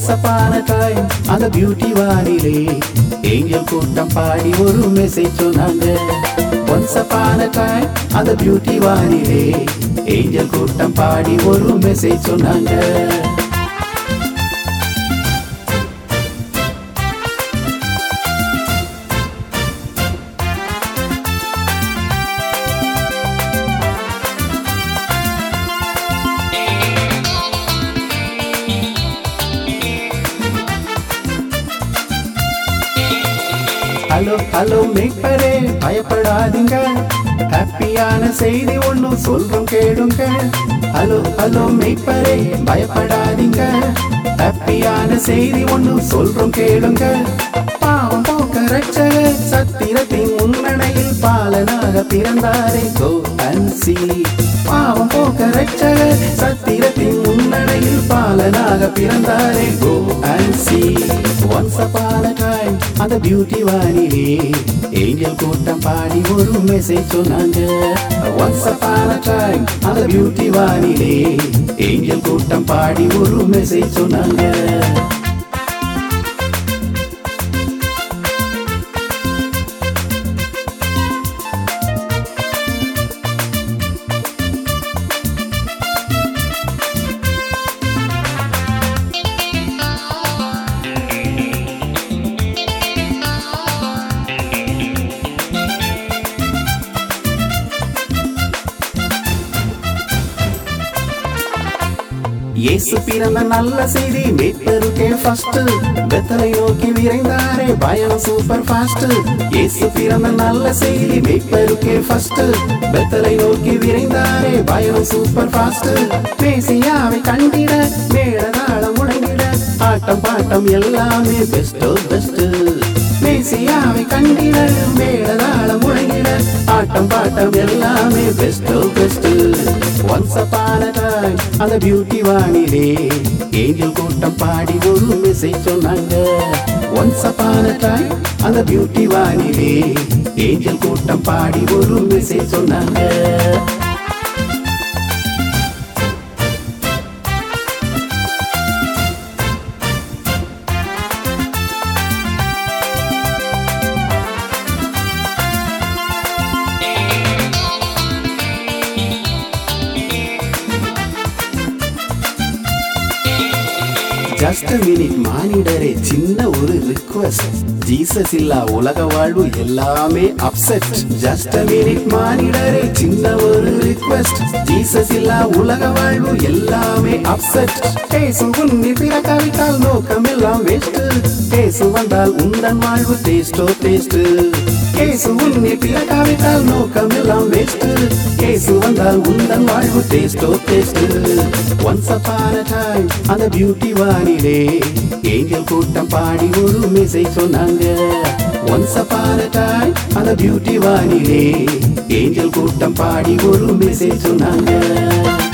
once upon a time அந்த beauty வானிலே angel கூட்டம் பாடி ஒரு மெசேஜ் சொன்னாங்க ஒன்ஸ் அப்பான டைம் அந்த பியூட்டி வானிலே ஏஞ்சல் கூட்டம் பாடி ஒரு மெசேஜ் சொன்னாங்க ஹலோ ஹலோ மேய்ப்பரே பயப்படாதீங்க ஹாப்பியான செய்தி ஒன்றும் சொல்றோம் கேளுங்க ஹலோ ஹலோ மேய்ப்பரே பயப்படாதீங்க ஹாப்பியான செய்தி ஒன்றும் சொல்றோம் கேளுங்க பாவம் போக்க ரட்சக சத்திரத்தின் முன்னணையில் பாலனாக பிறந்தாரே கோ அண்ட் சி பாவம் போக்க ரட்சக சத்திரத்தின் முன்னணையில் பாலனாக பிறந்தாரே go and see once upon a time அந்த பியூட்டி வானிலே ஏஞ்சல் கூட்டம் பாடி ஒரு மெசேஜ் சொன்னாங்க ஒன்ஸ் அப்பான டைம் அந்த பியூட்டி வானிலே ஏஞ்சல் கூட்டம் பாடி ஒரு மெசேஜ் சொன்னாங்க இயேசு பிறந்த நல்ல செய்தி மீட்பருக்கே ஃபர்ஸ்ட் பெத்தலை நோக்கி விரைந்தாரே பயணம் சூப்பர் ஃபாஸ்ட் இயேசு பிறந்த நல்ல செய்தி மீட்பருக்கே ஃபர்ஸ்ட் பெத்தலை நோக்கி விரைந்தாரே பயணம் சூப்பர் ஃபாஸ்ட் மேசியாவை கண்டிட மேளதாளம் முழங்கிட ஆட்டம் பாட்டம் எல்லாமே பெஸ்டோ பெஸ்ட் மேசியாவை கண்டிட மேளதாளம் முழங்கிட ஆட்டம் பாட்டம் எல்லாமே பெஸ்டோ பெஸ்ட் ஒன்ஸ் அப்பான டைம் அந்த பியூட்டி வானிலே ஏஞ்சல் கூட்டம் பாடி ஒரு மெசேஜ் சொன்னாங்க ஒன்ஸ் அப்பான டைம் அந்த பியூட்டி வானிலே ஏஞ்சல் கூட்டம் பாடி ஒரு மெசேஜ் சொன்னாங்க ஜஸ்ட் மினிட் மானிடரே சின்ன ஒரு ரிக்வஸ்ட் ஜீசஸ் இல்லா உலக வாழ்வு எல்லாமே அப்செட் ஜஸ்ட் மினிட் மானிடரே சின்ன ஒரு ரிக்வஸ்ட் ஜீசஸ் இல்லா உலக வாழ்வு எல்லாமே அப்செட் பேசு உன்னி பிறக்காவிட்டால் நோக்கம் எல்லாம் வேஸ்ட் பேசு வந்தால் உந்தன் வாழ்வு டேஸ்டோ டேஸ்ட் கேசு உன்னி பிறக்காவிட்டால் நோக்கம் எல்லாம் வேஸ்ட் கேசு வந்தால் உந்தன் வாழ்வு டேஸ்டோ டேஸ்ட் ஒன்ஸ் அப்பான டைம் அந்த பியூட்டி வானிலே ஏஞ்சல் கூட்டம் பாடி ஒரு மெசேஜ் சொன்னாங்க ஒன்ஸ் அப்பான டைம் அந்த பியூட்டி வானிலே ஏஞ்சல் கூட்டம் பாடி ஒரு மெசேஜ் சொன்னாங்க